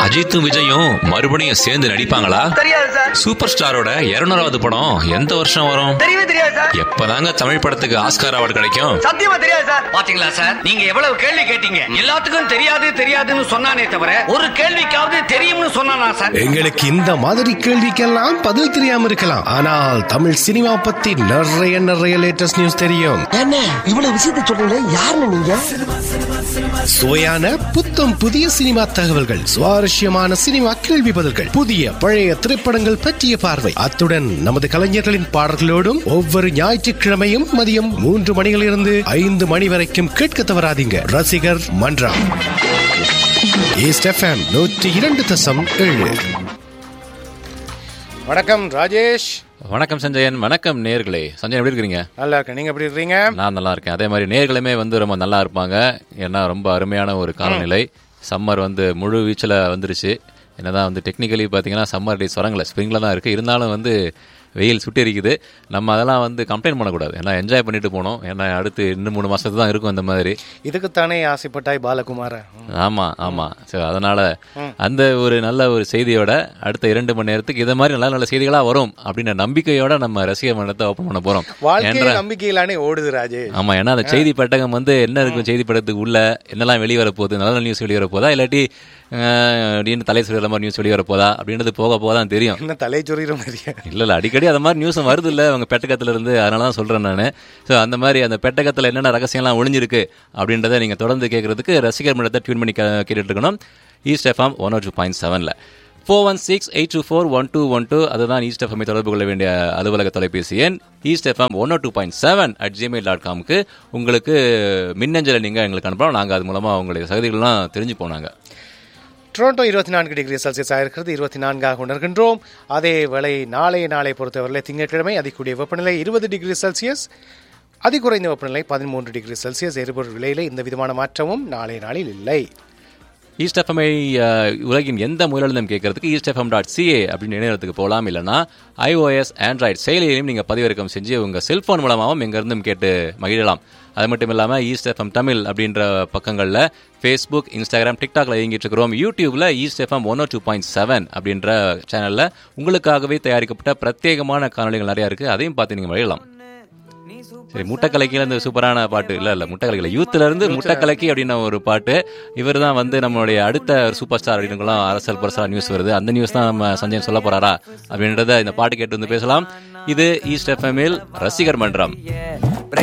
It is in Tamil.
அஜித்தும் விஜயும் மறுபடியும் சேர்ந்து நடிப்பாங்களா தெரியாது சார் சூப்பர் ஸ்டாரோட இருநூறாவது படம் எந்த வருஷம் வரும் தெரியவே தெரியாது சார் எப்பதாங்க தமிழ் படத்துக்கு ஆஸ்கார் அவார்டு கிடைக்கும் சத்தியமா தெரியாது சார் பாத்தீங்களா சார் நீங்க எவ்வளவு கேள்வி கேட்டீங்க எல்லாத்துக்கும் தெரியாது தெரியாதுன்னு சொன்னானே தவிர ஒரு கேள்விக்காவது தெரியும்னு சொன்னானா சார் எங்களுக்கு இந்த மாதிரி கேள்விக்கெல்லாம் பதில் தெரியாம இருக்கலாம் ஆனால் தமிழ் சினிமா பத்தி நிறைய நிறைய லேட்டஸ்ட் நியூஸ் தெரியும் என்ன இவ்வளவு விஷயத்த சொல்றீங்களே யாருன்னு நீங்க சுவையான புத்தம் புதிய சினிமா தகவல்கள் சுவாரஸ்யமான சினிமா கேள்வி பதில்கள் புதிய பழைய திரைப்படங்கள் பற்றிய பார்வை அத்துடன் நமது கலைஞர்களின் பாடல்களோடும் ஒவ்வொரு ஞாயிற்றுக்கிழமையும் மதியம் மூன்று மணியிலிருந்து ஐந்து மணி வரைக்கும் கேட்க தவறாதீங்க ரசிகர் மன்றம் ஈஸ்ட் எஃப்எம் நூற்றி இரண்டு தசம் ஏழு வணக்கம் ராஜேஷ் வணக்கம் சஞ்சயன் வணக்கம் நேர்களே சஞ்சயன் எப்படி இருக்கிறீங்க நல்லா இருக்கேன் நீங்க எப்படி இருக்கீங்க நான் நல்லா இருக்கேன் அதே மாதிரி நேர்களுமே வந்து ரொம்ப நல்லா இருப்பாங்க ஏன்னா ரொம்ப அருமையான ஒரு காலநிலை சம்மர் வந்து முழு வீச்சில் வந்துருச்சு என்னதான் வந்து டெக்னிக்கலி பார்த்தீங்கன்னா சம்மர் டேஸ் வரங்கள ஸ்ப்ரிங்கில் தான் இருக்குது இருந்தாலும் வந்து வெயில் சுட்டி இருக்குது நம்ம அதெல்லாம் வந்து கம்ப்ளைண்ட் பண்ணக்கூடாது ஏன்னா என்ஜாய் பண்ணிட்டு போனோம் ஏன்னா அடுத்து இன்னும் மூணு மாசத்துக்கு தான் இருக்கும் அந்த மாதிரி இதுக்குத்தானே ஆசைப்பட்டாய் பாலகுமார ஆமா ஆமா ஸோ அதனால அந்த ஒரு நல்ல ஒரு செய்தியோட அடுத்த இரண்டு மணி நேரத்துக்கு இதை மாதிரி நல்ல நல்ல செய்திகளா வரும் அப்படின்ற நம்பிக்கையோட நம்ம ரசிக மன்றத்தை ஓப்பன் பண்ண போறோம் வாழ்க்கை என்ற நம்பிக்கையிலானே ஓடுது ராஜேஷ் ஆமா ஏன்னா அந்த செய்தி பெட்டகம் வந்து என்ன இருக்கும் செய்தி பெட்டகத்துக்கு உள்ள என்னெல்லாம் வெளியே வர போகுது நல்ல நல்ல நியூஸ் வெளியே வர போதா இல்லாட்டி அஹ், அப்படின்னு தலை சொல்கிற மாதிரி நியூஸ் வெளியே வர போதா அப்படின்றது போக போக தான் தெரியும் என்ன தலை சொறிகிற மாதிரியா இல்ல இல்ல அடிக்கடி அந்த மாதிரி நியூஸ் வருது இல்ல அவங்க பெட்டகத்துல இருந்து அதனால தான் சொல்றேன் நான் ஸோ அந்த மாதிரி அந்த பெட்டகத்துல என்னென்ன ரகசியம்லாம் ஒளிஞ்சிருக்கு அப்படின்றத நீங்க தொடர்ந்து கேட்கறதுக்கு ரசிகர் மன்றத்தை டியூன் பண்ணி கே- கேட்டுட்டு இருக்கணும் east FM one two point செவன்ல four one six eight two four one two one two அதுதான் ஈஸ்ட் எஃப்எம் தொடர்பு கொள்ள வேண்டிய அலுவலக தொலைபேசி எண் east FM one two point seven at Gmail dot காம்க்கு உங்களுக்கு மின்னஞ்சலை நீங்க எங்களுக்கு அனுப்பலாம் நாங்க அது மூலமா உங்களுடைய சகதிகள்லாம் தெரிஞ்சு போனாங்க டொரண்டோ இருபத்தி நான்கு டிகிரி செல்சியஸ் ஆயிருக்கிறது இருபத்தி நான்காக உணர்கின்றோம் அதே வேளை நாளை நாளை பொறுத்தவரையிலே திங்கட்கிழமை அதிகூடிய வெப்பநிலை இருபது டிகிரி செல்சியஸ் அதி குறைந்த வெப்பநிலை பதிமூன்று டிகிரி செல்சியஸ் எரிபொருள் விலையில இந்த விதமான மாற்றமும் நாளை நாளில் இல்லை ஈஸ்ட் எஃப்எம்ஐ உலகின் எந்த மூலையிலும் கேட்கறதுக்கு ஈஸ்ட் எஃப்எம் டாட் சிஏ அப்படின்னு இணையத்துக்கு போகலாம் இல்லைனா ஐஓஎஸ் ஆண்ட்ராய்டு செயலியையும் நீங்கள் பதிவிறக்கம் செஞ்சு உங்கள் செல்ஃபோன் மூலமாகவும் எங்கேருந்தும் கேட்டு மகிழலாம் அது மட்டும் இல்லாமல் ஈஸ்ட் எஃப்எம் தமிழ் அப்படின்ற பக்கங்களில் ஃபேஸ்புக் இன்ஸ்டாகிராம் டிக்டாக்ல இயங்கிட்டு இருக்கிறோம் யூடியூப்ல east FM one two point seven அப்படின்ற சேனலில் உங்களுக்காகவே தயாரிக்கப்பட்ட பிரத்யேகமான காணொலிகள் நிறையா இருக்குது அதையும் பார்த்து நீங்கள் மகிழலாம் சரி முட்டைக்கலைக்கில இந்த சூப்பரான பாட்டு இல்ல இல்ல முட்டைக்கலைக்கில யூத்ல இருந்து முட்டைக்கலைக்கி அப்படின்ன ஒரு பாட்டு இவர் தான் வந்து நம்மளுடைய அடுத்த சூப்பர் ஸ்டார் அப்படின்னு அரசல் பரசா நியூஸ் வருது அந்த நியூஸ் தான் நம்ம சஞ்சயன் சொல்ல போறாரா அப்படின்றத இந்த பாட்டு கேட்டு வந்து பேசலாம் இது ஈஸ்ட் எஃப்எம்இல் ரசிகர் மன்றம்